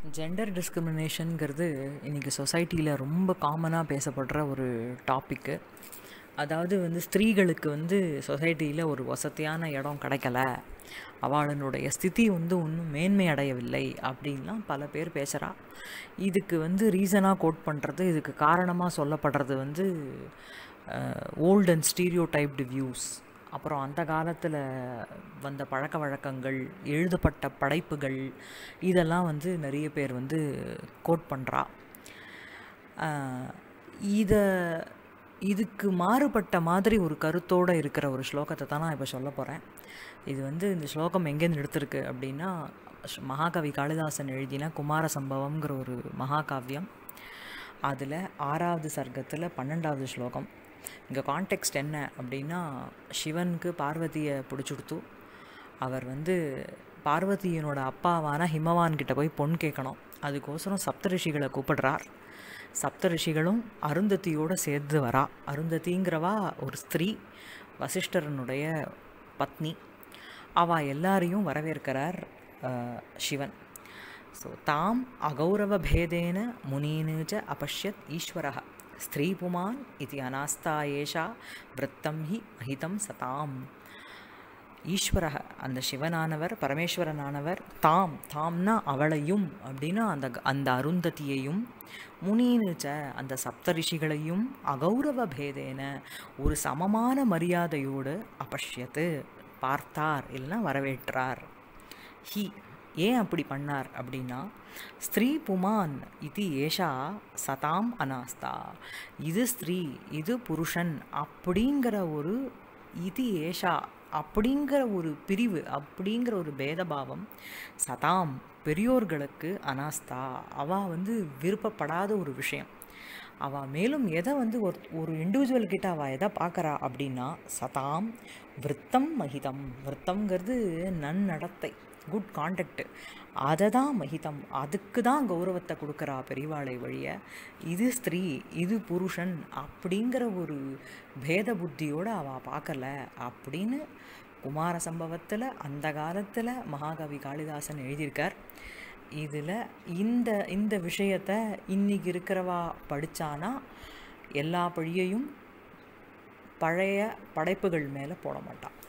gender டிஸ்கிரிமினேஷனுங்கிறது இன்றைக்கி சொசைட்டியில் ரொம்ப காமனாக பேசப்படுற ஒரு டாப்பிக்கு அதாவது வந்து ஸ்திரீகளுக்கு வந்து சொசைட்டியில் ஒரு வசதியான இடம் கிடைக்கல அவளுடைய ஸ்திதி வந்து ஒன்றும் மேன்மை அடையவில்லை அப்படின்லாம் பல பேர் பேசுகிறா இதுக்கு வந்து ரீசனாக கோட் பண்ணுறது இதுக்கு காரணமாக சொல்லப்படுறது வந்து old and stereotyped views அப்புறம் அந்த காலத்தில் வந்த பழக்க வழக்கங்கள் எழுதப்பட்ட படைப்புகள் இதெல்லாம் வந்து நிறைய பேர் வந்து கோட் பண்ணுறா இதை இதுக்கு மாறுபட்ட மாதிரி ஒரு கருத்தோடு இருக்கிற ஒரு ஸ்லோகத்தை தான் நான் இப்போ சொல்ல போகிறேன் இது வந்து இந்த ஸ்லோகம் எங்கேருந்து எடுத்திருக்கு அப்படின்னா மகாகவி காளிதாசன் எழுதின குமார சம்பவம்ங்கிற ஒரு மகாகாவியம் அதில் ஆறாவது சர்க்கத்தில் பன்னெண்டாவது ஸ்லோகம் இங்கே கான்டெக்ஸ்ட் என்ன அப்படின்னா சிவனுக்கு பார்வதியை பிடிச்சுடுத்து அவர் வந்து பார்வதியினோட அப்பாவான ஹிமவான் கிட்ட போய் பொன் கேட்கணும் அதுக்கோசரம் சப்த ரிஷிகளை கூப்பிடுறார் சப்த ரிஷிகளும் அருந்ததியோடு சேர்ந்து வரா அருந்ததிங்கிறவா ஒரு ஸ்திரீ வசிஷ்டரனுடைய பத்னி அவ எல்லாரையும் வரவேற்கிறார் சிவன் ஸோ தாம் அகௌரவ பேதேன முனீனு ச அபஷ்யத் ஈஸ்வரः ஸ்திரீ புமான் இது அனாஸ்தா ஏஷா விரத்தம் ஹி அஹிதம் சதாம் ஈஸ்வர அந்த சிவனானவர் பரமேஸ்வரனானவர் தாம் தாம்னா அவளையும் அப்படின்னா அந்த அந்த அருந்ததியையும் முனீனுச்ச அந்த சப்தரிஷிகளையும் அகௌரவ பேதேன ஒரு சமமான மரியாதையோடு அபஷ்யத்து பார்த்தார் இல்லைன்னா வரவேற்றார் ஹி ஏன் அப்படி பண்ணார் அப்படின்னா ஸ்திரீ புமான் இது ஏஷா சதாம் அனாஸ்தா இது ஸ்திரீ இது புருஷன் அப்படிங்கிற ஒரு இது ஏஷா அப்படிங்கிற ஒரு பிரிவு அப்படிங்கிற ஒரு பேதபாவம் சதாம் பெரியோர்களுக்கு அனாஸ்தா அவள் வந்து விருப்பப்படாத ஒரு விஷயம் அவள் மேலும் எதை வந்து ஒரு ஒரு இண்டிவிஜுவல் கிட்ட அவள் எதை பார்க்குறா அப்படின்னா சதாம் விரத்தம் மகிதம் விரத்தம்ங்கிறது நன்னடத்தை குட் காண்டக்டு அதை தான் மகிதம் அதுக்கு தான் கௌரவத்தை கொடுக்குறா பெரிவாளை வழிய இது ஸ்திரீ இது புருஷன் அப்படிங்கிற ஒரு பேத புத்தியோடு அவள் பார்க்கல அப்படின்னு குமார சம்பவத்தில் அந்த காலத்தில் மகாகவி காளிதாசன் எழுதியிருக்கார் இதில் இந்த இந்த விஷயத்தை இன்றைக்கி இருக்கிறவா படித்தானா எல்லா பழியையும் பழைய படைப்புகள் மேலே போட மாட்டான்